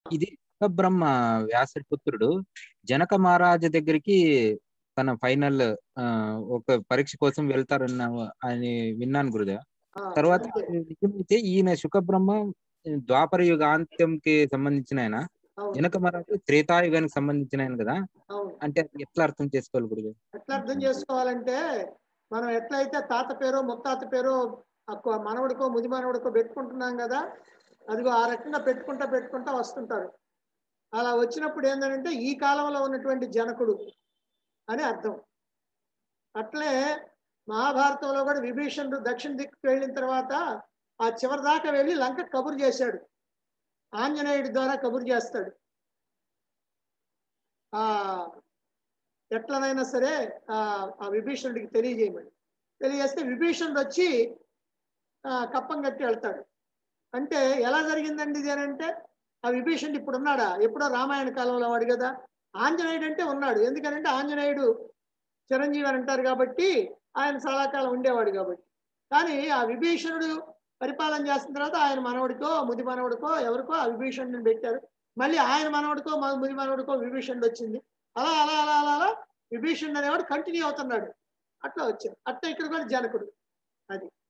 ఇది బ్రహ్మ వ్యాసుడి పుత్రుడు జనక మహారాజు దగ్గరికి తన ఫైనల్ ఒక పరీక్ష కోసం వెళ్తారన్న అని విన్నాను గురుదేవ ఆ, తర్వాత అంతే. అది నిజమైతే ఈయన శుకబ్రహ్మ ద్వాపర యుగ అంత్యంకి సంబంధించిన ఆయన అవును జనక మహారాజు త్రేతాయుగానికి సంబంధించిన ఆయన కదా అవును అంటే అది ఎట్లా అర్థం చేసుకోవాలి గురుదేవ్ ఎట్లా అర్థం చేసుకోవాలంటే మనం ఎట్లయితే తాత పేరు ముత్తాత పేరు అక్కువ మనవడికో ముది మనవడికో పెట్టుకుంటున్నాం కదా అదిగో ఆ రకంగా పెట్టుకుంటా పెట్టుకుంటా వస్తుంటారు అలా వచ్చినప్పుడు ఏంటంటే ఈ కాలంలో ఉన్నటువంటి జనకుడు అని అర్థం అట్లే మహాభారతంలో కూడా విభీషణుడు దక్షిణ దిక్కుకు వెళ్ళిన తర్వాత ఆ చివరి దాకా వెళ్ళి లంక కబురు చేశాడు ఆంజనేయుడి ద్వారా కబురు చేస్తాడు ఆ ఎట్లనైనా సరే ఆ ఆ విభీషణుడికి తెలియజేయమని తెలియజేస్తే విభీషణుడు వచ్చి ఆ, కప్పం కట్టి వెళ్తాడు అంటే ఎలా జరిగిందండి ఇది అని అంటే ఆ విభీషణుడు ఇప్పుడు ఉన్నాడా ఎప్పుడో రామాయణ కాలంలో వాడు కదా ఆంజనేయుడు అంటే ఉన్నాడు ఎందుకనంటే ఆంజనేయుడు చిరంజీవి అని అంటారు కాబట్టి ఆయన చాలా కాలం ఉండేవాడు కాబట్టి కానీ ఆ విభీషణుడు పరిపాలన చేసిన తర్వాత ఆయన మనవడికో ముది మనవడికో ఎవరికో ఆ విభీషణుడిని పెట్టారు మళ్ళీ ఆయన మనవడికో మ- ముది మనవడికో విభీషణుడు వచ్చింది అలా అలా అలా అలా అలా విభీషణుడు అనేవాడు కంటిన్యూ అవుతున్నాడు అట్లా వచ్చాడు అట్లా ఇక్కడ కూడా జనకుడు అది